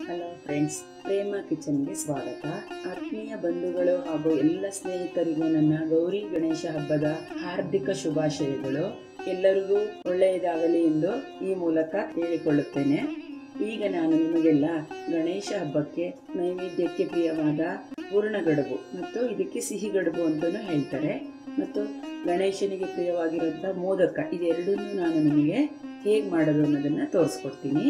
hello friends ಪ್ರೇಮ ಕಿಚನ್ಗೆ ಸ್ವಾಗತ ಆತ್ಮೀಯ ಬಂಧುಗಳು ಹಾಗೂ ಎಲ್ಲ ಸ್ನೇಹಿತರಿಗೂ ನನ್ನ ಗೌರಿ ಗಣೇಶ ಹಬ್ಬದ ಹಾರ್ದಿಕ ಶುಭಾಶಯಗಳು ಎಲ್ಲರಿಗೂ ಒಳ್ಳೆಯದಾಗಲಿ ಎಂದು ಈ ಮೂಲಕ ಹೇಳಿಕೊಳ್ಳುತ್ತೇನೆ ಈಗ ನಾನು ನಿಮಗೆಲ್ಲ ಗಣೇಶ ಹಬ್ಬಕ್ಕೆ ನೈವೇದ್ಯಕ್ಕೆ ಪ್ರಿಯವಾದ ಪೂರ್ಣಗಡುಬು ಮತ್ತು ಇದಕ್ಕೆ ಸಿಹಿ ಗಡುಬು ಅಂತಲೂ ಹೇಳ್ತಾರೆ ಮತ್ತು ಗಣೇಶನಿಗೆ ಪ್ರಿಯವಾಗಿರುವಂಥ ಮೋದಕ ಇದೆರಡನ್ನೂ ನಾನು ನಿಮಗೆ ಹೇಗೆ ಮಾಡೋದು ಅನ್ನೋದನ್ನು ತೋರಿಸ್ಕೊಡ್ತೀನಿ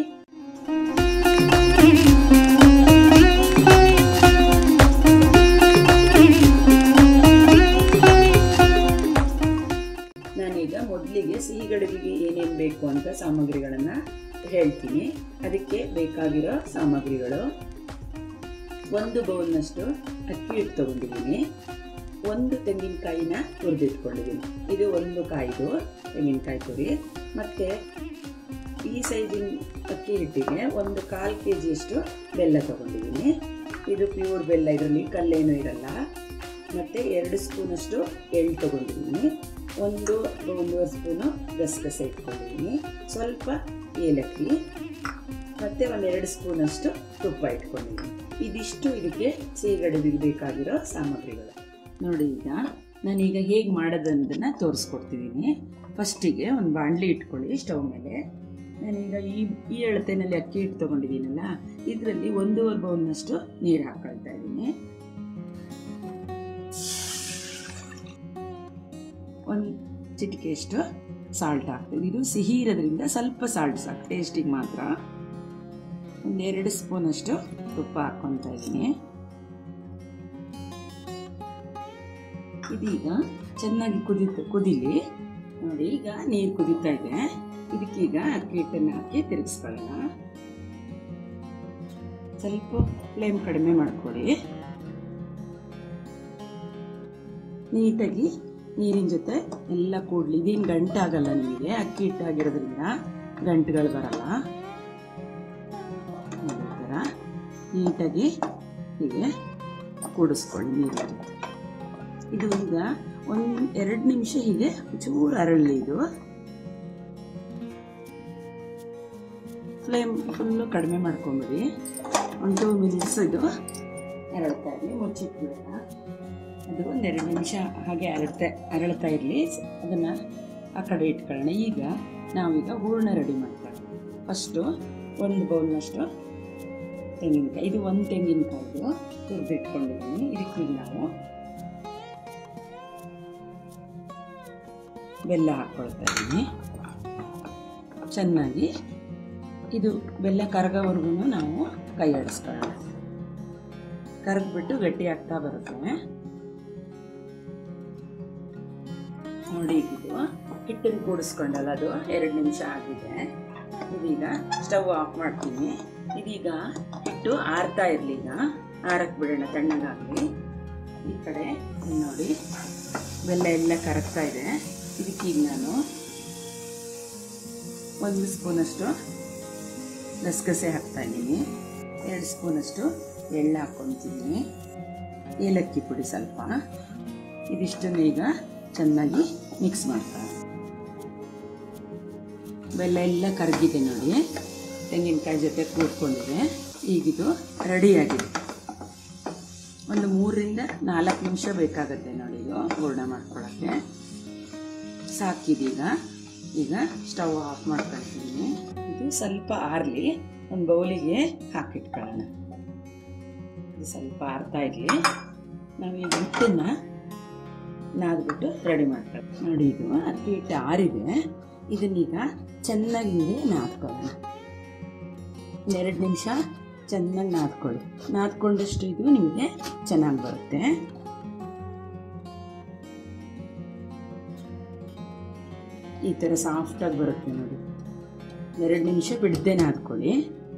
ನಾನೀಗ ಮೊದಲಿಗೆ ಸಿಹಿ ಗಡುಬಿಗೆ ಏನೇನು ಬೇಕು ಅಂತ ಸಾಮಗ್ರಿಗಳನ್ನು ಹೇಳ್ತೀನಿ ಅದಕ್ಕೆ ಬೇಕಾಗಿರೋ ಸಾಮಗ್ರಿಗಳು ಒಂದು ಬೌಲ್ನಷ್ಟು ಅಕ್ಕಿ ಹಿಟ್ಟು ತಗೊಂಡಿದ್ದೀನಿ ಒಂದು ತೆಂಗಿನಕಾಯಿನ ಹುರಿದಿಟ್ಕೊಂಡಿದ್ದೀನಿ ಇದು ಒಂದು ಕಾಯ್ದು ತೆಂಗಿನಕಾಯಿ ತುರಿ ಮತ್ತು ಈ ಸೈಜಿನ ಅಕ್ಕಿ ಹಿಟ್ಟಿಗೆ ಒಂದು ಕಾಲು ಕೆ ಜಿಯಷ್ಟು ಬೆಲ್ಲ ತಗೊಂಡಿದ್ದೀನಿ ಇದು ಪ್ಯೂರ್ ಬೆಲ್ಲ ಇದರಲ್ಲಿ ಕಲ್ಲೇನೂ ಇರಲ್ಲ ಮತ್ತು ಎರಡು ಸ್ಪೂನಷ್ಟು ಎಳ್ಳು ತಗೊಂಡಿದ್ದೀನಿ ಒಂದು ಒಂದೂವರೆ ಸ್ಪೂನು ಗಸಗಸೆ ಇಟ್ಕೊಂಡಿದ್ದೀನಿ ಸ್ವಲ್ಪ ಏಲಕ್ಕಿ ಮತ್ತು ಒಂದೆರಡು ಸ್ಪೂನಷ್ಟು ತುಪ್ಪ ಇಟ್ಕೊಂಡಿದ್ದೀನಿ ಇದಿಷ್ಟು ಇದಕ್ಕೆ ಸಿಹಿಗಡುಬಿಗೆ ಬೇಕಾಗಿರೋ ಸಾಮಗ್ರಿಗಳು ನೋಡಿ ಈಗ ನಾನೀಗ ಹೇಗೆ ಮಾಡೋದನ್ನೋದನ್ನು ತೋರಿಸ್ಕೊಡ್ತಿದ್ದೀನಿ ಫಸ್ಟಿಗೆ ಒಂದು ಬಾಣಲಿ ಇಟ್ಕೊಳ್ಳಿ ಸ್ಟವ್ ಮೇಲೆ ನಾನೀಗ ಈ ಈ ಅಳತೆನಲ್ಲಿ ಅಕ್ಕಿ ಹಿಟ್ಟು ತೊಗೊಂಡಿದ್ದೀನಲ್ಲ ಇದರಲ್ಲಿ ಒಂದೂವರೆ ಬೌಲ್ನಷ್ಟು ನೀರು ಹಾಕೊಳ್ತಾ ಇದ್ದೀನಿ ಒಂದು ಚಿಟಿಕೆಯಷ್ಟು ಸಾಲ್ಟ್ ಹಾಕ್ತೀನಿ ಇದು ಸಿಹಿ ಇರೋದ್ರಿಂದ ಸ್ವಲ್ಪ ಸಾಲ್ಟ್ ಸಾಕು ಟೇಸ್ಟಿಗೆ ಮಾತ್ರ ಒಂದೆರಡು ಸ್ಪೂನಷ್ಟು ತುಪ್ಪ ಹಾಕ್ಕೊತಾ ಇದ್ದೀನಿ ಇದೀಗ ಚೆನ್ನಾಗಿ ಕುದೀತು ಕುದೀಲಿ ನೋಡಿ ಈಗ ನೀರು ಕುದೀತಾ ಇದೆ ಇದಕ್ಕೀಗ ಅಕ್ಕಿ ಹಿಟ್ಟನ್ನು ಹಾಕಿ ತಿರುಗಿಸ್ಕೊಳ್ಳೋಣ ಸ್ವಲ್ಪ ಫ್ಲೇಮ್ ಕಡಿಮೆ ಮಾಡ್ಕೊಳ್ಳಿ ನೀಟಾಗಿ ನೀರಿನ ಜೊತೆ ಎಲ್ಲ ಕೂಡ್ಲಿ ಇದೇನು ಗಂಟಾಗಲ್ಲ ನಿಮಗೆ ಅಕ್ಕಿ ಹಿಟ್ಟಾಗಿರೋದ್ರಿಂದ ಗಂಟುಗಳು ಬರಲ್ಲ ಈ ಥರ ನೀಟಾಗಿ ಹೀಗೆ ಕೂಡಿಸ್ಕೊಳ್ಳಿ ನೀರಿನ ಜೊತೆ ಇದು ಈಗ ಒಂದು ಎರಡು ನಿಮಿಷ ಹೀಗೆ ಚೂರು ಅರಳಲಿ ಇದು ಫ್ಲೇಮ್ ಫುಲ್ಲು ಕಡಿಮೆ ಮಾಡ್ಕೊಂಬಿಡಿ ಒಂದು ಟೂ ಮಿನಿಟ್ಸ್ ಇದು ಅರಳ್ತಾ ಇರಲಿ ಮುಚ್ಚಿಟ್ಬಿಡೋಣ ಅದು ಒಂದೆರಡು ನಿಮಿಷ ಹಾಗೆ ಅರಳ್ತಾ ಅರಳ್ತಾ ಇರಲಿ ಅದನ್ನು ಆ ಕಡೆ ಇಟ್ಕೊಳ್ಳೋಣ ಈಗ ನಾವೀಗ ಹೂರಣ ರೆಡಿ ಮಾಡ್ಕೊಳ್ಳೋಣ ಫಸ್ಟು ಒಂದು ಬೌಲ್ನಷ್ಟು ತೆಂಗಿನಕಾಯಿ ಇದು ಒಂದು ತೆಂಗಿನಕಾಯಿದು ತುರಿದಿಟ್ಕೊಂಡಿದ್ದೀನಿ ಇದಕ್ಕೀಗ ನಾವು ಬೆಲ್ಲ ಹಾಕ್ಕೊಳ್ತಾ ಇದ್ದೀನಿ ಚೆನ್ನಾಗಿ ಇದು ಬೆಲ್ಲ ಕರಗೋವರೆಗೂ ನಾವು ಕೈ ಆಡಿಸ್ಕೊಳ್ಳೋಣ ಕರಗ್ಬಿಟ್ಟು ಗಟ್ಟಿ ಆಗ್ತಾ ಬರುತ್ತೆ ನೋಡಿ ಇದು ಹಿಟ್ಟನ್ನು ಕೂಡಿಸ್ಕೊಂಡಲ್ಲ ಅದು ಎರಡು ನಿಮಿಷ ಆಗಿದೆ ಇದೀಗ ಸ್ಟವ್ ಆಫ್ ಮಾಡ್ತೀನಿ ಇದೀಗ ಹಿಟ್ಟು ಆರ್ತಾ ಇರಲಿ ಈಗ ಆರಕ್ಕೆ ಬಿಡೋಣ ತಣ್ಣಗಾಗಲಿ ಈ ಕಡೆ ನೋಡಿ ಬೆಲ್ಲ ಎಲ್ಲ ಕರಗ್ತಾ ಇದೆ ಇದಕ್ಕೀಗ ನಾನು ಒಂದು ಸ್ಪೂನಷ್ಟು ಗಸಗಸೆ ಹಾಕ್ತಾ ಇದ್ದೀನಿ ಎರಡು ಸ್ಪೂನಷ್ಟು ಎಳ್ಳು ಹಾಕ್ಕೊತಿದ್ದೀನಿ ಏಲಕ್ಕಿ ಪುಡಿ ಸ್ವಲ್ಪ ಇದಿಷ್ಟನ್ನು ಈಗ ಚೆನ್ನಾಗಿ ಮಿಕ್ಸ್ ಮಾಡ್ತಾ ಬೆಲ್ಲ ಎಲ್ಲ ಕರಗಿದೆ ನೋಡಿ ತೆಂಗಿನಕಾಯಿ ಜೊತೆ ಕೂತ್ಕೊಂಡಿದೆ ಈಗಿದು ರೆಡಿಯಾಗಿದೆ ಒಂದು ಮೂರರಿಂದ ನಾಲ್ಕು ನಿಮಿಷ ಬೇಕಾಗುತ್ತೆ ನೋಡಿ ಇದು ಹೂರ್ಣ ಮಾಡ್ಕೊಳ್ಳೋಕ್ಕೆ ಸಾಕಿದೀಗ ಈಗ ಸ್ಟವ್ ಆಫ್ ಮಾಡ್ಕೊಳ್ತೀನಿ ಇದು ಸ್ವಲ್ಪ ಆರಲಿ ಒಂದು ಬೌಲಿಗೆ ಹಾಕಿಟ್ಕೊಳ್ಳೋಣ ಇದು ಸ್ವಲ್ಪ ಆರ್ತಾ ಇರಲಿ ನಾವು ಈ ಹಿಟ್ಟನ್ನು ನಾದ್ಬಿಟ್ಟು ರೆಡಿ ಮಾಡ್ಕೊಳ್ಳೋಣ ನೋಡಿ ಇದು ಅಕ್ಕಿ ಹಿಟ್ಟು ಆರಿದೆ ಇದನ್ನೀಗ ಚೆನ್ನಾಗಿ ಹಿಂಗೆ ನಾದ್ಕೊಳ್ಳೋಣ ಎರಡು ನಿಮಿಷ ಚೆನ್ನಾಗಿ ನಾದ್ಕೊಳ್ಳಿ ನಾದ್ಕೊಂಡಷ್ಟು ಇದು ನಿಮಗೆ ಚೆನ್ನಾಗಿ ಬರುತ್ತೆ ಈ ಥರ ಸಾಫ್ಟಾಗಿ ಬರುತ್ತೆ ನೋಡಿ ಎರಡು ನಿಮಿಷ ಬಿಡದೆ ನಾದ್ಕೊಳ್ಳಿ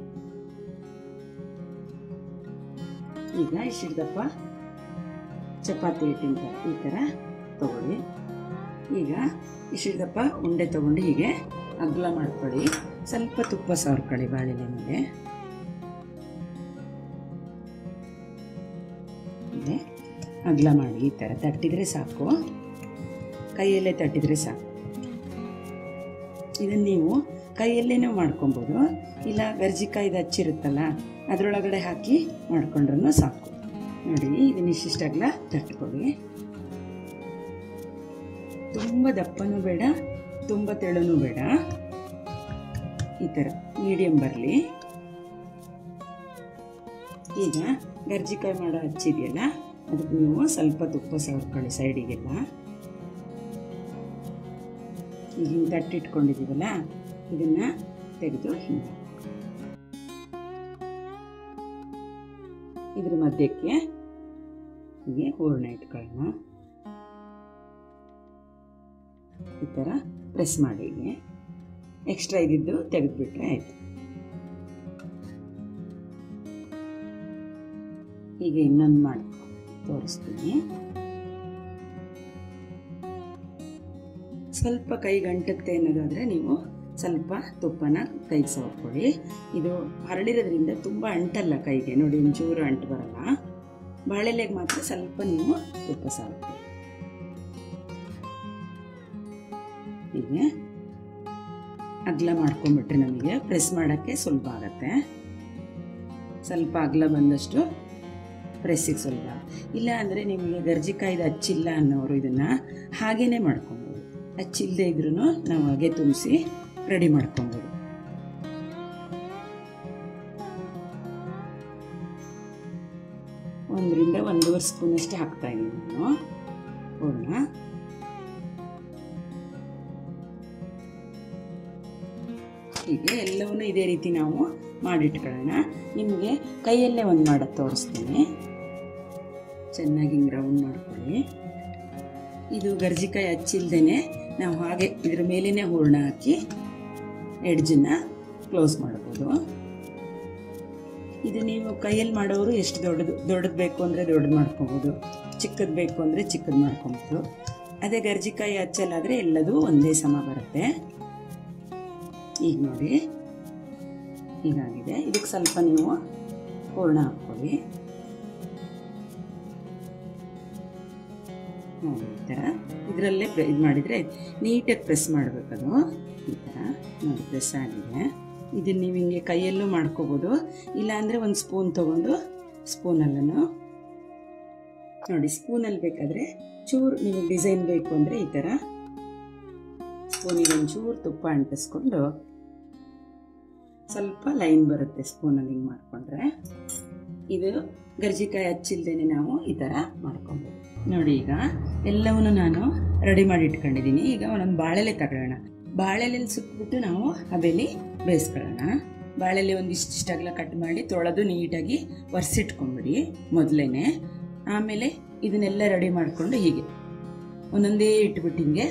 ಈಗ ಇಷ್ಟಿಡ್ದಪ್ಪ ಚಪಾತಿ ಹಿಟ್ಟಿನ ಥರ ಈ ಥರ ತಗೊಳ್ಳಿ ಈಗ ಇಷ್ಟಿಡ್ದಪ್ಪ ಉಂಡೆ ತಗೊಂಡು ಹೀಗೆ ಅಗ್ಲ ಮಾಡ್ಕೊಳ್ಳಿ ಸ್ವಲ್ಪ ತುಪ್ಪ ಸವರ್ಕೊಳ್ಳಿ ಬಾಳೆಲೆ ಮೇಲೆ ಅಗ್ಲ ಮಾಡಿ ಈ ಥರ ತಟ್ಟಿದರೆ ಸಾಕು ಕೈಯಲ್ಲೇ ತಟ್ಟಿದರೆ ಸಾಕು ಇದನ್ನು ನೀವು ಕೈಯಲ್ಲೇನೂ ಮಾಡ್ಕೊಬೋದು ಇಲ್ಲ ಗರ್ಜಿಕಾಯ್ದು ಹಚ್ಚಿರುತ್ತಲ್ಲ ಅದರೊಳಗಡೆ ಹಾಕಿ ಮಾಡ್ಕೊಂಡ್ರೂ ಸಾಕು ನೋಡಿ ಇದನ್ನ ಇಷ್ಟಿಷ್ಟಾಗಲ ತಟ್ಕೊಳ್ಳಿ ತುಂಬ ದಪ್ಪನೂ ಬೇಡ ತುಂಬ ತೆಳುನೂ ಬೇಡ ಈ ಥರ ಮೀಡಿಯಮ್ ಬರಲಿ ಈಗ ಗರ್ಜಿಕಾಯಿ ಮಾಡೋ ಹಚ್ಚಿದೆಯಲ್ಲ ಅದಕ್ಕೆ ನೀವು ಸ್ವಲ್ಪ ತುಪ್ಪ ಸವರ್ಕೊಳ್ಳಿ ಸೈಡಿಗೆಲ್ಲ ಈಗ ಹಿಂಗೆ ತಟ್ಟಿಟ್ಕೊಂಡಿದ್ದೀವಲ್ಲ ಇದನ್ನು ತೆಗೆದು ಹಿಂಗೆ ಇದ್ರ ಮಧ್ಯಕ್ಕೆ ಹೀಗೆ ಹೂರಣ ಇಟ್ಕೊಳ್ಳೋಣ ಈ ಥರ ಪ್ರೆಸ್ ಮಾಡಿ ಹೀಗೆ ಎಕ್ಸ್ಟ್ರಾ ಇದ್ದಿದ್ದು ತೆಗೆದುಬಿಟ್ರೆ ಆಯಿತು ಈಗ ಇನ್ನೊಂದು ಮಾಡಿ ತೋರಿಸ್ತೀನಿ ಸ್ವಲ್ಪ ಕೈ ಗಂಟುತ್ತೆ ಅನ್ನೋದಾದರೆ ನೀವು ಸ್ವಲ್ಪ ತುಪ್ಪನ ಕೈಗೆ ಸವರ್ಕೊಳ್ಳಿ ಇದು ಹರಳಿರೋದ್ರಿಂದ ತುಂಬ ಅಂಟಲ್ಲ ಕೈಗೆ ನೋಡಿ ಒಂಚೂರು ಅಂಟು ಬರಲ್ಲ ಬಾಳೆಲೆಗೆ ಮಾತ್ರ ಸ್ವಲ್ಪ ನೀವು ತುಪ್ಪ ಸವರ್ಕೊಳ್ಳಿ ಹೀಗೆ ಅಗಲ ಮಾಡ್ಕೊಂಬಿಟ್ರೆ ನಮಗೆ ಪ್ರೆಸ್ ಮಾಡೋಕ್ಕೆ ಸ್ವಲ್ಪ ಆಗುತ್ತೆ ಸ್ವಲ್ಪ ಅಗಲ ಬಂದಷ್ಟು ಪ್ರೆಸ್ಸಿಗೆ ಸ್ವಲ್ಪ ಇಲ್ಲ ಅಂದರೆ ನಿಮಗೆ ಗರ್ಜಿಕಾಯ್ದು ಹಚ್ಚಿಲ್ಲ ಅನ್ನೋರು ಇದನ್ನು ಹಾಗೇ ಮಾಡ್ಕೊಬೋದು ಹಚ್ಚಿಲ್ಲದೆ ಇದ್ರೂ ನಾವು ಹಾಗೆ ತುಂಬಿಸಿ ರೆಡಿ ಮಾಡ್ಕೊಬೋದು ಒಂದರಿಂದ ಒಂದೂವರೆ ಸ್ಪೂನಷ್ಟೇ ಹಾಕ್ತಾ ಇದ್ದೀನಿ ನಾನು ಹೂರಣ ಹೀಗೆ ಎಲ್ಲವನ್ನೂ ಇದೇ ರೀತಿ ನಾವು ಮಾಡಿಟ್ಕೊಳ್ಳೋಣ ನಿಮಗೆ ಕೈಯಲ್ಲೇ ಒಂದು ಮಾಡೋದು ತೋರಿಸ್ತೀನಿ ಚೆನ್ನಾಗಿ ಹಿಂಗೆ ರೌಂಡ್ ಮಾಡ್ಕೊಳ್ಳಿ ಇದು ಗರ್ಜಿಕಾಯಿ ಹಚ್ಚಿಲ್ದೇ ನಾವು ಹಾಗೆ ಇದ್ರ ಮೇಲೇ ಹೂರಣ ಹಾಕಿ ಎಡ್ಜನ್ನು ಕ್ಲೋಸ್ ಮಾಡ್ಬೋದು ಇದು ನೀವು ಕೈಯಲ್ಲಿ ಮಾಡೋರು ಎಷ್ಟು ದೊಡ್ಡದು ದೊಡ್ಡದು ಬೇಕು ಅಂದರೆ ದೊಡ್ಡದು ಮಾಡ್ಕೊಬೋದು ಚಿಕ್ಕದು ಬೇಕು ಅಂದರೆ ಚಿಕ್ಕದು ಮಾಡ್ಕೊಬೋದು ಅದೇ ಗರ್ಜಿಕಾಯಿ ಹಚ್ಚಲಾದರೆ ಎಲ್ಲದೂ ಒಂದೇ ಸಮ ಬರುತ್ತೆ ಈಗ ನೋಡಿ ಹೀಗಾಗಿದೆ ಇದಕ್ಕೆ ಸ್ವಲ್ಪ ನೀವು ಹೂರಣ ಹಾಕ್ಕೊಳ್ಳಿ ನೋಡಿ ಈ ಥರ ಇದರಲ್ಲೇ ಪ್ರೆ ಇದು ಮಾಡಿದರೆ ನೀಟಾಗಿ ಪ್ರೆಸ್ ಮಾಡಬೇಕದು ಈ ಥರ ನೋಡಿ ಪ್ರೆಸ್ ಆಗಿದೆ ಇದನ್ನು ನೀವು ಹಿಂಗೆ ಕೈಯಲ್ಲೂ ಮಾಡ್ಕೋಬೋದು ಇಲ್ಲಾಂದರೆ ಒಂದು ಸ್ಪೂನ್ ತೊಗೊಂಡು ಸ್ಪೂನಲ್ಲೂ ನೋಡಿ ಸ್ಪೂನಲ್ಲಿ ಬೇಕಾದರೆ ಚೂರು ನಿಮಗೆ ಡಿಸೈನ್ ಬೇಕು ಅಂದರೆ ಈ ಥರ ಸ್ಪೂನಿಗೆ ಒಂಚೂರು ತುಪ್ಪ ಅಂಟಿಸ್ಕೊಂಡು ಸ್ವಲ್ಪ ಲೈನ್ ಬರುತ್ತೆ ಸ್ಪೂನಲ್ಲಿ ಹಿಂಗೆ ಮಾಡಿಕೊಂಡ್ರೆ ಇದು ಗರ್ಜಿಕಾಯಿ ಹಚ್ಚಿಲ್ದೇನೆ ನಾವು ಈ ಥರ ಮಾಡ್ಕೊಬೋದು ನೋಡಿ ಈಗ ಎಲ್ಲವನ್ನು ನಾನು ರೆಡಿ ಮಾಡಿ ಇಟ್ಕೊಂಡಿದ್ದೀನಿ ಈಗ ಒಂದೊಂದು ಬಾಳೆಲೆ ತಗೊಳ್ಳೋಣ ಬಾಳೆಲೆಲ್ಲಿ ಸುತ್ತಬಿಟ್ಟು ನಾವು ಹಬೇಲಿ ಬೇಯಿಸ್ಕೊಳ್ಳೋಣ ಬಾಳೆಲೆ ಒಂದು ಇಷ್ಟಿಷ್ಟಾಗಲ ಕಟ್ ಮಾಡಿ ತೊಳೆದು ನೀಟಾಗಿ ಒರೆಸಿಟ್ಕೊಂಬಿಡಿ ಮೊದಲೇ ಆಮೇಲೆ ಇದನ್ನೆಲ್ಲ ರೆಡಿ ಮಾಡಿಕೊಂಡು ಹೀಗೆ ಒಂದೊಂದೇ ಇಟ್ಬಿಟ್ಟು ಹಿಂಗೆ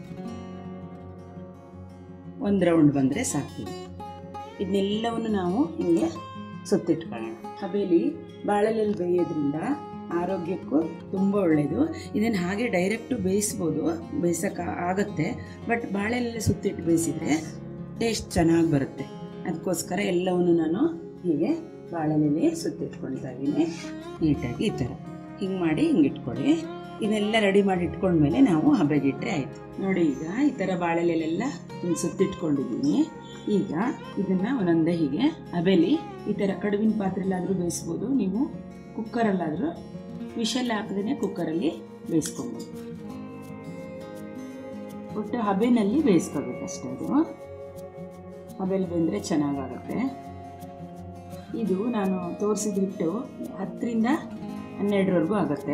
ಒಂದು ರೌಂಡ್ ಬಂದರೆ ಸಾಕು ಇದನ್ನೆಲ್ಲವನ್ನು ನಾವು ಹಿಂಗೆ ಸುತ್ತಿಟ್ಕೊಳ್ಳೋಣ ಹಬೇಲಿ ಬಾಳೆಲೆಲ್ಲಿ ಬೇಯೋದ್ರಿಂದ ಆರೋಗ್ಯಕ್ಕೂ ತುಂಬ ಒಳ್ಳೆಯದು ಇದನ್ನು ಹಾಗೆ ಡೈರೆಕ್ಟು ಬೇಯಿಸ್ಬೋದು ಬೇಯಿಸೋಕೆ ಆಗುತ್ತೆ ಬಟ್ ಬಾಳೆಲೆಲ್ಲ ಸುತ್ತಿಟ್ಟು ಬೇಯಿಸಿದರೆ ಟೇಸ್ಟ್ ಚೆನ್ನಾಗಿ ಬರುತ್ತೆ ಅದಕ್ಕೋಸ್ಕರ ಎಲ್ಲವನ್ನು ನಾನು ಹೀಗೆ ಬಾಳೆಲೆಲೆ ಸುತ್ತಿಟ್ಕೊಳ್ತಾ ಇದ್ದೀನಿ ನೀಟಾಗಿ ಈ ಥರ ಹಿಂಗೆ ಮಾಡಿ ಹಿಂಗೆ ಇಟ್ಕೊಳ್ಳಿ ಇದನ್ನೆಲ್ಲ ರೆಡಿ ಮಾಡಿ ಇಟ್ಕೊಂಡ್ಮೇಲೆ ನಾವು ಹಬೆಗಿಟ್ರೆ ಆಯಿತು ನೋಡಿ ಈಗ ಈ ಥರ ಬಾಳೆಲೆಲ್ಲ ಹಿಂಗೆ ಸುತ್ತಿಟ್ಕೊಂಡಿದ್ದೀನಿ ಈಗ ಇದನ್ನು ಒಂದೊಂದೇ ಹೀಗೆ ಹಬೆಲಿ ಈ ಥರ ಕಡುಬಿನ ಪಾತ್ರೆಲ್ಲಾದರೂ ಬೇಯಿಸ್ಬೋದು ನೀವು ಕುಕ್ಕರಲ್ಲಾದರೂ ವಿಷಲ್ ಹಾಕದೇ ಕುಕ್ಕರಲ್ಲಿ ಬೇಯಿಸ್ಕೊಬೋದು ಒಟ್ಟು ಹಬೆನಲ್ಲಿ ಬೇಯಿಸ್ಕೋಬೇಕು ಅಷ್ಟೇ ಅದು ಹಬೆಲಿ ಬೆಂದರೆ ಚೆನ್ನಾಗಾಗುತ್ತೆ ಇದು ನಾನು ತೋರಿಸಿದ ಹಿಟ್ಟು ಹತ್ತರಿಂದ ಹನ್ನೆರಡರವರೆಗೂ ಆಗುತ್ತೆ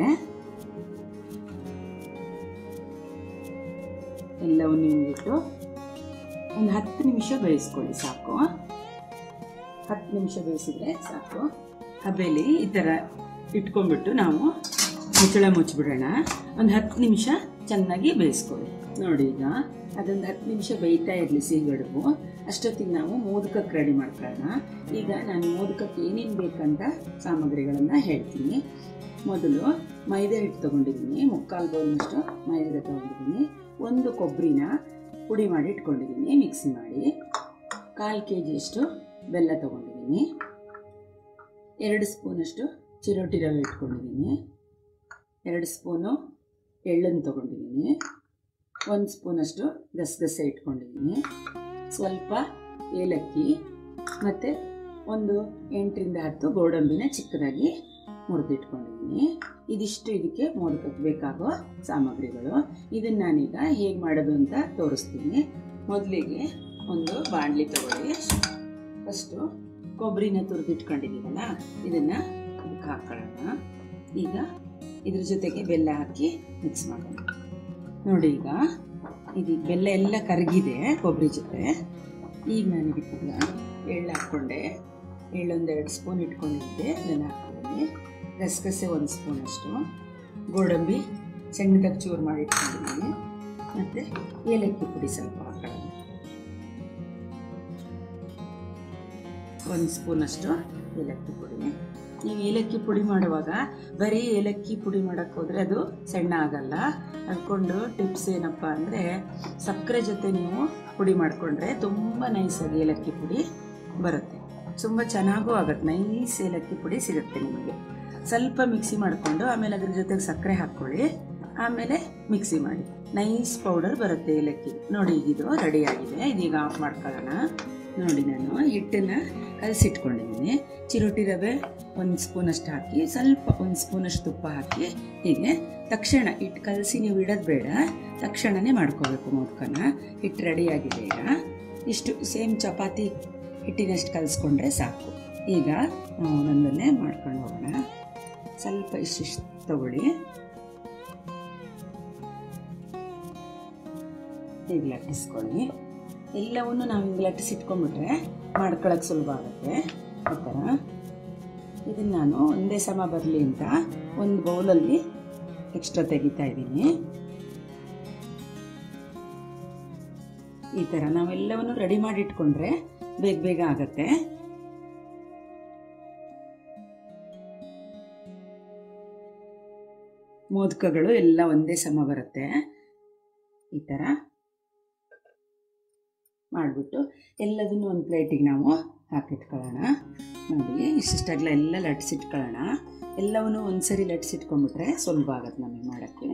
ಎಲ್ಲವನ್ನು ಹಿಂಗಿಟ್ಟು ಒಂದು ಹತ್ತು ನಿಮಿಷ ಬೇಯಿಸ್ಕೊಳ್ಳಿ ಸಾಕು ಹತ್ತು ನಿಮಿಷ ಬೇಯಿಸಿದ್ರೆ ಸಾಕು ಹಬೆಲಿ ಈ ಥರ ಇಟ್ಕೊಂಡ್ಬಿಟ್ಟು ನಾವು ಮುಚ್ಚಳ ಮುಚ್ಚಿಬಿಡೋಣ ಒಂದು ಹತ್ತು ನಿಮಿಷ ಚೆನ್ನಾಗಿ ಬೇಯಿಸ್ಕೊಳ್ಳಿ ನೋಡಿ ಈಗ ಅದೊಂದು ಹತ್ತು ನಿಮಿಷ ಬೇಯ್ತಾ ಇರಲಿ ಸಿಹಿಗಡುಬು ಅಷ್ಟೊತ್ತಿಗೆ ನಾವು ಮೋದಕಕ್ಕೆ ರೆಡಿ ಮಾಡ್ಕೊಳ್ಳೋಣ ಈಗ ನಾನು ಮೋದಕಕ್ಕೆ ಏನೇನು ಬೇಕಂತ ಸಾಮಗ್ರಿಗಳನ್ನು ಹೇಳ್ತೀನಿ ಮೊದಲು ಮೈದಾ ಹಿಟ್ಟು ತೊಗೊಂಡಿದ್ದೀನಿ ಮುಕ್ಕಾಲು ಬೌಲ್ನಷ್ಟು ಮೈದಾ ತೊಗೊಂಡಿದ್ದೀನಿ ಒಂದು ಕೊಬ್ಬರಿನ ಪುಡಿ ಮಾಡಿ ಇಟ್ಕೊಂಡಿದ್ದೀನಿ ಮಿಕ್ಸಿ ಮಾಡಿ ಕಾಲು ಕೆ ಜಿಯಷ್ಟು ಬೆಲ್ಲ ತೊಗೊಂಡಿದ್ದೀನಿ ಎರಡು ಸ್ಪೂನಷ್ಟು ಚಿರೋಟಿ ರವೆ ಇಟ್ಕೊಂಡಿದ್ದೀನಿ ಎರಡು ಸ್ಪೂನು ಎಳ್ಳನ್ನು ತೊಗೊಂಡಿದ್ದೀನಿ ಒಂದು ಸ್ಪೂನಷ್ಟು ಗಸಗಸೆ ಇಟ್ಕೊಂಡಿದ್ದೀನಿ ಸ್ವಲ್ಪ ಏಲಕ್ಕಿ ಮತ್ತು ಒಂದು ಎಂಟರಿಂದ ಹತ್ತು ಗೋಡಂಬಿನ ಚಿಕ್ಕದಾಗಿ ಮುರಿದಿಟ್ಕೊಂಡಿದ್ದೀನಿ ಇದಿಷ್ಟು ಇದಕ್ಕೆ ಮೋದಕಕ್ಕೆ ಬೇಕಾಗೋ ಸಾಮಗ್ರಿಗಳು ಇದನ್ನು ನಾನೀಗ ಹೇಗೆ ಮಾಡೋದು ಅಂತ ತೋರಿಸ್ತೀನಿ ಮೊದಲಿಗೆ ಒಂದು ಬಾಣಲಿ ತಗೊಳ್ಳಿ ಫಸ್ಟು ಕೊಬ್ಬರಿನ ತುರಿದಿಟ್ಕೊಂಡಿದ್ದೀವಲ್ಲ ಇದನ್ನು ಅದಕ್ಕೆ ಹಾಕೊಳ್ಳೋಣ ಈಗ ಇದ್ರ ಜೊತೆಗೆ ಬೆಲ್ಲ ಹಾಕಿ ಮಿಕ್ಸ್ ಮಾಡೋಣ ನೋಡಿ ಈಗ ಇದು ಬೆಲ್ಲ ಎಲ್ಲ ಕರಗಿದೆ ಕೊಬ್ಬರಿ ಜೊತೆ ಈಗ ನಾನು ಇದಕ್ಕೆ ಎಳ್ಳು ಹಾಕ್ಕೊಂಡೆ ಎಳ್ಳೊಂದೆರಡು ಸ್ಪೂನ್ ಇಟ್ಕೊಂಡಿದ್ದೆ ಅದನ್ನು ಹಾಕ್ತೀನಿ ಗಸಗಸೆ ಒಂದು ಸ್ಪೂನ್ ಅಷ್ಟು ಗೋಡಂಬಿ ಸಣ್ಣದಾಗಿ ಚೂರು ಮಾಡಿ ಇಟ್ಕೊಂಡಿದ್ದೀನಿ ಮತ್ತು ಏಲಕ್ಕಿ ಪುಡಿ ಸ್ವಲ್ಪ ಹಾಕೊಳ್ಳೋಣ ಒಂದು ಸ್ಪೂನಷ್ಟು ಏಲಕ್ಕಿ ಪುಡಿ ನೀವು ಏಲಕ್ಕಿ ಪುಡಿ ಮಾಡುವಾಗ ಬರೀ ಏಲಕ್ಕಿ ಪುಡಿ ಮಾಡೋಕ್ಕೆ ಹೋದರೆ ಅದು ಸಣ್ಣ ಆಗಲ್ಲ ಅಂದ್ಕೊಂಡು ಟಿಪ್ಸ್ ಏನಪ್ಪ ಅಂದರೆ ಸಕ್ಕರೆ ಜೊತೆ ನೀವು ಪುಡಿ ಮಾಡಿಕೊಂಡ್ರೆ ತುಂಬ ನೈಸಾಗಿ ಏಲಕ್ಕಿ ಪುಡಿ ಬರುತ್ತೆ ತುಂಬ ಚೆನ್ನಾಗೂ ಆಗುತ್ತೆ ನೈಸ್ ಏಲಕ್ಕಿ ಪುಡಿ ಸಿಗುತ್ತೆ ನಿಮಗೆ ಸ್ವಲ್ಪ ಮಿಕ್ಸಿ ಮಾಡಿಕೊಂಡು ಆಮೇಲೆ ಅದ್ರ ಜೊತೆಗೆ ಸಕ್ಕರೆ ಹಾಕ್ಕೊಳ್ಳಿ ಆಮೇಲೆ ಮಿಕ್ಸಿ ಮಾಡಿ ನೈಸ್ ಪೌಡರ್ ಬರುತ್ತೆ ಏಲಕ್ಕಿ ನೋಡಿ ಈಗಿದು ರೆಡಿ ಆಗಿದೆ ಇದೀಗ ಆಫ್ ಮಾಡ್ಕೊಳ್ಳೋಣ ನೋಡಿ ನಾನು ಹಿಟ್ಟನ್ನು ಕಲಸಿಟ್ಕೊಂಡಿದ್ದೀನಿ ಚಿರೋಟಿ ರವೆ ಒಂದು ಸ್ಪೂನಷ್ಟು ಹಾಕಿ ಸ್ವಲ್ಪ ಒಂದು ಸ್ಪೂನಷ್ಟು ತುಪ್ಪ ಹಾಕಿ ಹೀಗೆ ತಕ್ಷಣ ಹಿಟ್ಟು ಕಲಸಿ ನೀವು ಇಡೋದು ಬೇಡ ತಕ್ಷಣವೇ ಮಾಡ್ಕೋಬೇಕು ಮೋದಕನ ಹಿಟ್ಟು ರೆಡಿಯಾಗಿದೆ ಈಗ ಇಷ್ಟು ಸೇಮ್ ಚಪಾತಿ ಹಿಟ್ಟಿನಷ್ಟು ಕಲಿಸ್ಕೊಂಡ್ರೆ ಸಾಕು ಈಗ ನಾವು ಒಂದೊಂದನ್ನೇ ಮಾಡ್ಕೊಂಡು ಹೋಗೋಣ ಸ್ವಲ್ಪ ಇಷ್ಟಿಷ್ಟು ತಗೊಳ್ಳಿ ಈಗ ಲಟ್ಟಿಸ್ಕೊಳ್ಳಿ ಎಲ್ಲವನ್ನು ನಾವು ಹಿಂಗೆ ಲಟ್ಟಿಸಿಟ್ಕೊಂಡ್ಬಿಟ್ರೆ ಮಾಡ್ಕೊಳಕ್ಕೆ ಸುಲಭ ಆಗುತ್ತೆ ಆ ಥರ ಇದನ್ನು ನಾನು ಒಂದೇ ಸಮ ಬರಲಿ ಅಂತ ಒಂದು ಬೌಲಲ್ಲಿ ಎಕ್ಸ್ಟ್ರಾ ತೆಗಿತಾ ಇದ್ದೀನಿ ಈ ಥರ ನಾವೆಲ್ಲವನ್ನು ರೆಡಿ ಮಾಡಿ ಇಟ್ಕೊಂಡ್ರೆ ಬೇಗ ಬೇಗ ಆಗತ್ತೆ ಮೋದಕಗಳು ಎಲ್ಲ ಒಂದೇ ಸಮ ಬರುತ್ತೆ ಈ ಥರ ಮಾಡಿಬಿಟ್ಟು ಎಲ್ಲದನ್ನು ಒಂದು ಪ್ಲೇಟಿಗೆ ನಾವು ಹಾಕಿಟ್ಕೊಳ್ಳೋಣ ನೋಡಿ ಇಷ್ಟಿಷ್ಟಾಗಲ ಎಲ್ಲ ಲಟ್ಸಿಟ್ಕೊಳ್ಳೋಣ ಎಲ್ಲವನ್ನು ಒಂದ್ಸರಿ ಲಟ್ಸಿಟ್ಕೊಂಡ್ಬಿಟ್ರೆ ಸುಲಭ ಆಗುತ್ತೆ ನಮಗೆ ಮಾಡೋಕ್ಕೆ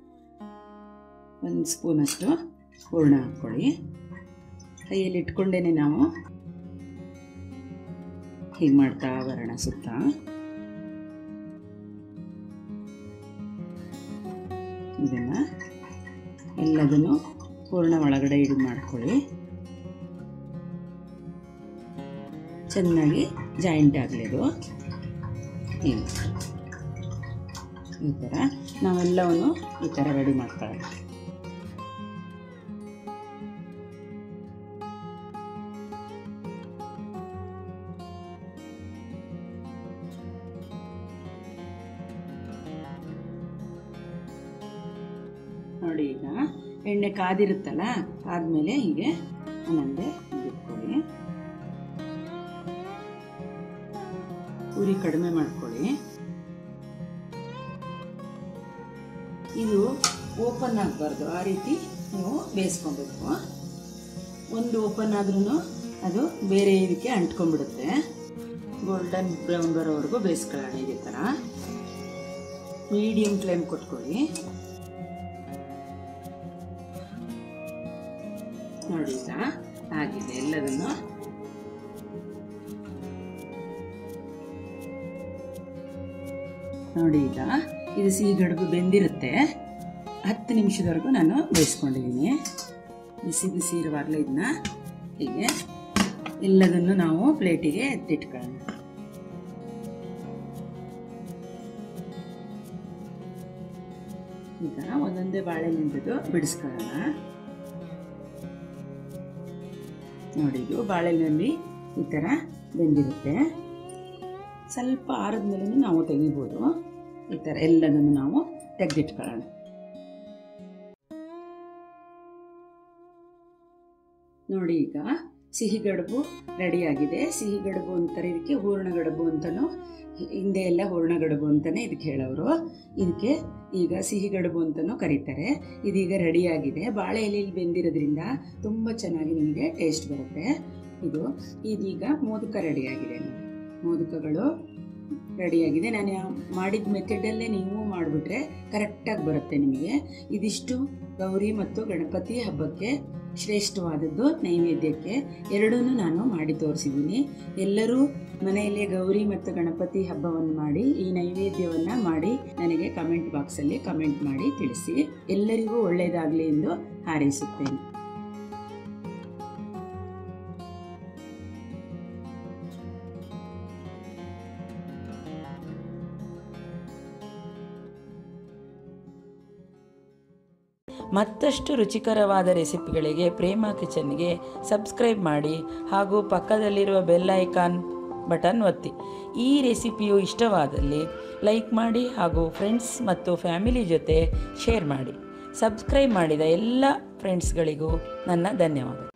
ಒಂದು ಸ್ಪೂನಷ್ಟು ಹೂರ್ಣ ಹಾಕ್ಕೊಳ್ಳಿ ಕೈಯಲ್ಲಿ ಇಟ್ಕೊಂಡೇನೆ ನಾವು ಹೀಗೆ ಮಾಡ್ತಾ ಬರೋಣ ಸುತ್ತ ಇದನ್ನು ಎಲ್ಲದನ್ನು ಹೂರ್ಣ ಒಳಗಡೆ ಇದು ಮಾಡ್ಕೊಳ್ಳಿ ಚೆನ್ನಾಗಿ ಜಾಯಿಂಟ್ ಆಗಲಿದು ಹೀಗೆ ಈ ಥರ ನಾವೆಲ್ಲವನ್ನು ಈ ಥರ ರೆಡಿ ಮಾಡ್ಕೊಳ್ಳೋಣ ನೋಡಿ ಈಗ ಎಣ್ಣೆ ಕಾದಿರುತ್ತಲ್ಲ ಆದಮೇಲೆ ಹೀಗೆ ಒಂದೊಂದೇ ಇಟ್ಕೊಳ್ಳಿ ಉರಿ ಕಡಿಮೆ ಮಾಡ್ಕೊಳ್ಳಿ ಇದು ಓಪನ್ ಆಗಬಾರ್ದು ಆ ರೀತಿ ನೀವು ಬೇಯಿಸ್ಕೊಬೇಕು ಒಂದು ಓಪನ್ ಆದ್ರೂ ಅದು ಬೇರೆ ಇದಕ್ಕೆ ಅಂಟ್ಕೊಂಡ್ಬಿಡುತ್ತೆ ಗೋಲ್ಡನ್ ಬ್ರೌನ್ ಬರೋವರೆಗೂ ಬೇಯಿಸ್ಕೊಳ್ಳೋಣ ಇದೇ ಥರ ಮೀಡಿಯಂ ಫ್ಲೇಮ್ ಕೊಟ್ಕೊಳ್ಳಿ ನೋಡಿ ಈಗ ಆಗಿದೆ ಎಲ್ಲದನ್ನು ನೋಡಿ ಈಗ ಇದು ಸಿಹಿ ಗಡುಬು ಬೆಂದಿರುತ್ತೆ ಹತ್ತು ನಿಮಿಷದವರೆಗೂ ನಾನು ಬೇಯಿಸ್ಕೊಂಡಿದ್ದೀನಿ ಬಿಸಿ ಬಿಸಿ ಇರುವಾಗಲೇ ಇದನ್ನ ಹೀಗೆ ಎಲ್ಲದನ್ನು ನಾವು ಪ್ಲೇಟಿಗೆ ಎತ್ತಿಟ್ಕೊಳ್ಳೋಣ ಈಗ ಒಂದೊಂದೇ ಬಾಳೆಹಣ್ಣಿಂದದು ಬಿಡಿಸ್ಕೊಳ್ಳೋಣ ನೋಡಿ ಇದು ಬಾಳೆಹಣ್ಣಲ್ಲಿ ಈ ಥರ ಬೆಂದಿರುತ್ತೆ ಸ್ವಲ್ಪ ಆರದ ಮೇಲೆ ನಾವು ತೆಗಿಬೋದು ಈ ಥರ ಎಲ್ಲದನ್ನು ನಾವು ತೆಗೆದಿಟ್ಕೊಳ್ಳೋಣ ನೋಡಿ ಈಗ ಸಿಹಿ ಗಡುಬು ರೆಡಿಯಾಗಿದೆ ಸಿಹಿ ಗಡುಬು ಅಂತಾರೆ ಇದಕ್ಕೆ ಹೂರ್ಣ ಗಡುಬು ಅಂತಲೂ ಹಿಂದೆ ಎಲ್ಲ ಹೂರ್ಣ ಗಡುಬು ಅಂತಲೇ ಇದಕ್ಕೆ ಹೇಳೋರು ಇದಕ್ಕೆ ಈಗ ಸಿಹಿ ಗಡುಬು ಅಂತಲೂ ಕರೀತಾರೆ ಇದೀಗ ರೆಡಿಯಾಗಿದೆ ಬಾಳೆ ಎಲೆಯಲ್ಲಿ ಬೆಂದಿರೋದ್ರಿಂದ ತುಂಬ ಚೆನ್ನಾಗಿ ನಿಮಗೆ ಟೇಸ್ಟ್ ಬರುತ್ತೆ ಇದು ಇದೀಗ ಮೋದಕ ರೆಡಿಯಾಗಿದೆ ನೋಡಿ ಮೋದಕಗಳು ರೆಡಿಯಾಗಿದೆ ನಾನು ಮಾಡಿದ ಮೆಥಡಲ್ಲೇ ನೀವು ಮಾಡಿಬಿಟ್ರೆ ಕರೆಕ್ಟಾಗಿ ಬರುತ್ತೆ ನಿಮಗೆ ಇದಿಷ್ಟು ಗೌರಿ ಮತ್ತು ಗಣಪತಿ ಹಬ್ಬಕ್ಕೆ ಶ್ರೇಷ್ಠವಾದದ್ದು ನೈವೇದ್ಯಕ್ಕೆ ಎರಡೂ ನಾನು ಮಾಡಿ ತೋರಿಸಿದ್ದೀನಿ ಎಲ್ಲರೂ ಮನೆಯಲ್ಲಿ ಗೌರಿ ಮತ್ತು ಗಣಪತಿ ಹಬ್ಬವನ್ನು ಮಾಡಿ ಈ ನೈವೇದ್ಯವನ್ನು ಮಾಡಿ ನನಗೆ ಕಮೆಂಟ್ ಬಾಕ್ಸಲ್ಲಿ ಕಮೆಂಟ್ ಮಾಡಿ ತಿಳಿಸಿ ಎಲ್ಲರಿಗೂ ಒಳ್ಳೆಯದಾಗಲಿ ಎಂದು ಹಾರೈಸುತ್ತೇನೆ ಮತ್ತಷ್ಟು ರುಚಿಕರವಾದ ರೆಸಿಪಿಗಳಿಗೆ ಪ್ರೇಮ ಕಿಚನ್ಗೆ ಸಬ್ಸ್ಕ್ರೈಬ್ ಮಾಡಿ ಹಾಗೂ ಪಕ್ಕದಲ್ಲಿರುವ ಬೆಲ್ ಐಕಾನ್ ಬಟನ್ ಒತ್ತಿ ಈ ರೆಸಿಪಿಯು ಇಷ್ಟವಾದಲ್ಲಿ ಲೈಕ್ ಮಾಡಿ ಹಾಗೂ ಫ್ರೆಂಡ್ಸ್ ಮತ್ತು ಫ್ಯಾಮಿಲಿ ಜೊತೆ ಶೇರ್ ಮಾಡಿ ಸಬ್ಸ್ಕ್ರೈಬ್ ಮಾಡಿದ ಎಲ್ಲ ಫ್ರೆಂಡ್ಸ್ಗಳಿಗೂ ನನ್ನ ಧನ್ಯವಾದ